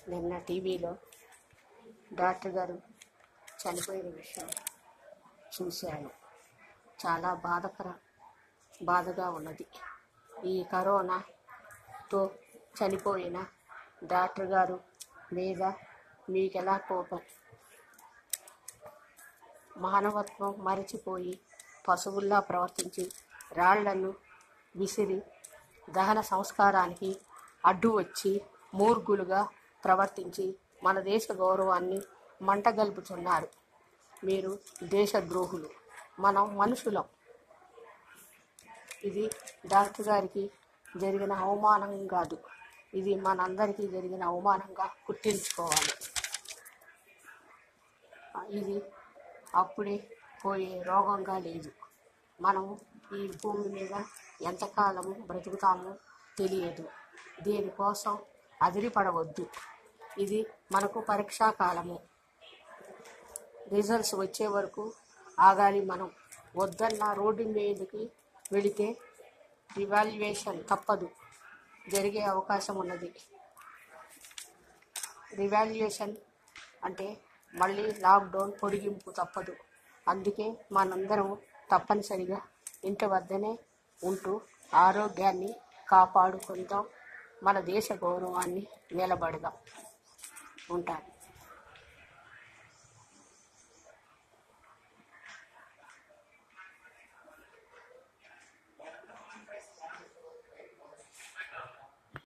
నిన్న టీవీలో డాక్టర్ గారు చనిపోయిన విషయం చూశాను చాలా బాధకర బాధగా ఉన్నది ఈ కరోనాతో చనిపోయిన డాక్టర్ గారు మీద మీకెలా కోపం మానవత్వం మరచిపోయి పశువుల్లా ప్రవర్తించి రాళ్లను విసిరి దహన సంస్కారానికి అడ్డు వచ్చి మూర్ఖులుగా ప్రవర్తించి మన దేశ గౌరవాన్ని మంటగలుపుతున్నారు మీరు దేశద్రోహులు మనం మనుషులం ఇది డాక్టర్ గారికి జరిగిన అవమానం కాదు ఇది మనందరికీ జరిగిన అవమానంగా గుర్తించుకోవాలి ఇది అప్పుడే పోయే రోగంగా లేదు మనం ఈ భూమి మీద ఎంతకాలము బ్రతుకుతామో తెలియదు దీనికోసం అదిరిపడవద్దు ఇది మనకు పరీక్షా కాలము రిజల్ట్స్ వచ్చే వరకు ఆగాలి మనం వద్దన్న రోడ్డు మీదకి వెళితే రివాల్యుయేషన్ తప్పదు జరిగే అవకాశం ఉన్నది రివాల్యుయేషన్ అంటే మళ్ళీ లాక్డౌన్ పొడిగింపు తప్పదు అందుకే మనందరం తప్పనిసరిగా ఇంటి వద్దనే ఉంటూ ఆరోగ్యాన్ని కాపాడుకుందాం మన దేశ గౌరవాన్ని నిలబడదాం ఉంటాను